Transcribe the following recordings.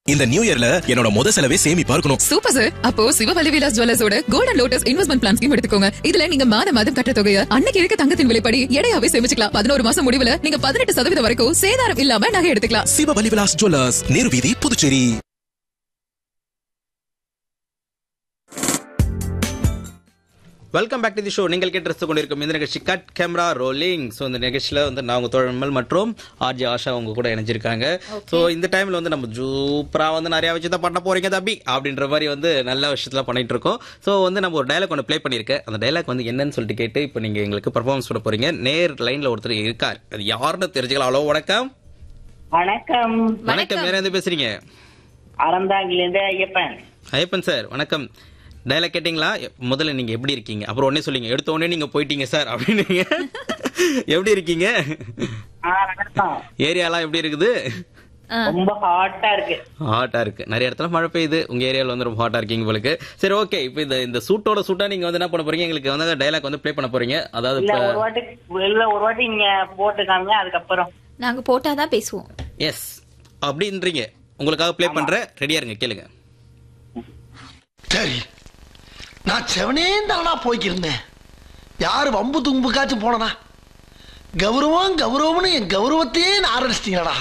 இந்த நியூ இயர்ல என்னோட முத செலவே சேமிப்பா இருக்கணும் சூப்பர் சார் அப்போ சிவவல்லி விலாஸ் ஜுவல்லர்ஸோட golden lotus investment plan scheme எடுத்துக்கோங்க இதுல நீங்க மாத மாதம் கட்ட தொகையை அன்னைக்கு இருக்க தங்கத்தின் விலைப்படி எடையாவே சேமிச்சுக்கலாம் பதினோரு மாசம் முடிவுல நீங்க பதினெட்டு சதவீதம் வரைக்கும் சேதாரம் இல்லாம நகை எடுத்துக்கலாம் சிவபலி விலாஸ் ஜுவல்லர்ஸ் நேரு வீதி Puducherry welcome back to the show நீங்கள் கேட்டு கொண்டிருக்கும் இந்த நிகழ்ச்சி கட் கேமரா ரோலிங் ஸோ இந்த நிகழ்ச்சியில் வந்து நான் உங்கள் தோழமல் மற்றும் ஆர்ஜி ஆஷா உங்க கூட இணைஞ்சிருக்காங்க ஸோ இந்த டைமில் வந்து நம்ம சூப்பராக வந்து நிறைய விஷயத்த பண்ண போறீங்க தம்பி அப்படின்ற மாதிரி வந்து நல்ல விஷயத்துல பண்ணிட்டு இருக்கோம் ஸோ வந்து நம்ம ஒரு டைலாக் ஒன்று ப்ளே பண்ணியிருக்கேன் அந்த டைலாக் வந்து என்னன்னு சொல்லிட்டு கேட்டு இப்போ நீங்கள் எங்களுக்கு பர்ஃபார்மன்ஸ் பண்ண போறீங்க நேர் லைனில் ஒருத்தர் இருக்கார் அது யாருன்னு தெரிஞ்சுக்கலாம் ஹலோ வணக்கம் வணக்கம் வணக்கம் வேற எந்த பேசுறீங்க அறந்தாங்கிலிருந்து ஐயப்பன் ஐயப்பன் சார் வணக்கம் டைலாக் கேட்டிங்களா முதல்ல நீங்க எப்படி இருக்கீங்க அப்புறம் உடனே சொல்லிங்க எடுத்த உடனே நீங்க போயிட்டீங்க சார் அப்படின்னு எப்படி இருக்கீங்க ஆ, வணக்கம் ஏரியாலாம் எப்படி இருக்குது ரொம்ப ஹாட்டா இருக்கு ஹாட்டா இருக்கு நிறைய இடத்துல மழை பெய்யுது உங்க ஏரியால வந்து ரொம்ப ஹாட்டா இருக்கீங்க உங்களுக்கு சரி ஓகே இப்போ இந்த இந்த சூட்டோட சூட்டா நீங்க வந்து என்ன பண்ண போறீங்க எங்களுக்கு வந்து டைலாக் வந்து ப்ளே பண்ண போறீங்க அதாவது இல்ல இப்போ ஒரு வாட்டி இல்ல ஒரு வாட்டி நீங்க போட்டுக்காங்க அதுக்கப்புறம் நாங்க போட்டாதான் பேசுவோம் எஸ் அப்படின்றீங்க உங்களுக்காக ப்ளே பண்றேன் ரெடியா இருங்க கேளுங்க சரி நான் செவனே தானா போய்க்கிருந்தேன் யாரு வம்பு தும்புக்காச்சும் போனனா கௌரவம் கௌரவம்னு என் கௌரவத்தையே ஆரம்பிச்சிட்டீங்களா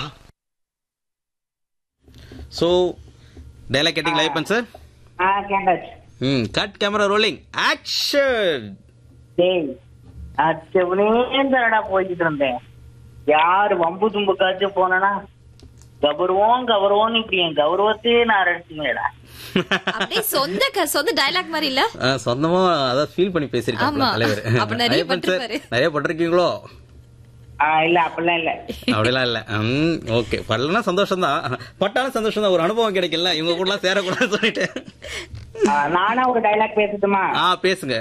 ஸோ டைலாக் கேட்டிங்களா ஐயப்பன் சார் ஆ கேட்டாச்சு ம் கட் கேமரா ரோலிங் ஆக்ஷன் டேய் நான் செவனே தானடா போய்கிட்டு இருந்தேன் யாரு வம்பு தும்புக்காச்சும் போனா கௌரவம் கௌரவம்னு இப்படி என் கௌரவத்தையே நான் அரடிச்சிங்களேடா அப்படியே சொந்த க- சொந்த டயலாக் மாதிரி இல்ல ஆ, சொந்தமா அதான் ஃபீல் பண்ணி பேசிருக்காங்க ஆமா. தலைவர் அப்ப நிறைய ஐயப்பன் சார், பட்டிருப்பாரு. நிறைய பட்டிருக்கீங்களோ ஆ இல்ல அப்படிலாம் இல்ல அப்படிலாம் இல்ல ஓகே படலனா சந்தோஷம் தான் பட்டாலும் சந்தோஷம் தான் ஒரு அனுபவம் கிடைக்கல இவங்க கூட எல்லாம் சேரக்கூடாதுன்னு சொல்லிட்டு ஆ, நானா ஒரு டைலாக் பேசட்டுமா ஆ பேசுங்க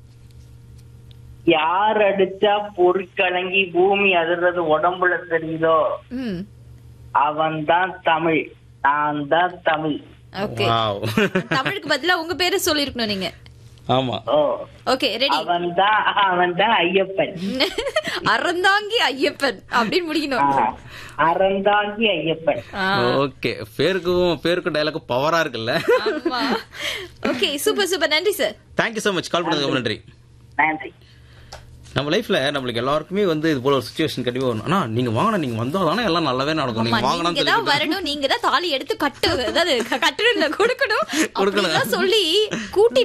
யார் அடிச்சா பொறிக்கலங்கி பூமி அதிர்றது உடம்புல தெரியுதோ ம் அவன் தான் தமிழ் நான் தான் தமிழ் ஓகே Wow. தமிழுக்கு பதிலா உங்க பேரை சொல்லிருக்கணும் நீங்க ஆமா ஓ ஓகே ரெடி அவன் தான் அவன் தான் ஐயப்பன் அறந்தாங்கி ஐயப்பன் அப்படின்னு ஆ, முடிக்கணும் அறந்தாங்கி ஐயப்பன் ஆ, ஓகே பேருக்கும் பேருக்கும் டைலாக்கும் பவரா இருக்குல்ல ஆமா ஓகே சூப்பர் சூப்பர் நன்றி sir thank you so much call பண்ணதுக்கு நன்றி நன்றி நம்ம லைஃப்ல நம்மளுக்கு எல்லாருக்குமே வந்து இது போல ஒரு சுச்சுவேஷன் கண்டிப்பா வரும் ஆனா நீங்க வாங்கினா நீங்க வந்தா தானே எல்லாம் நல்லாவே நடக்கும் ஆமா நீங்க வாங்கினா நீங்க தான் வரணும் நீங்க தான் தாலி எடுத்து கட்டு அதாவது க- கட்டணும் இல்ல கொடுக்கணும் கொடுக்கணும். அப்படிலாம் சொல்லி கூட்டி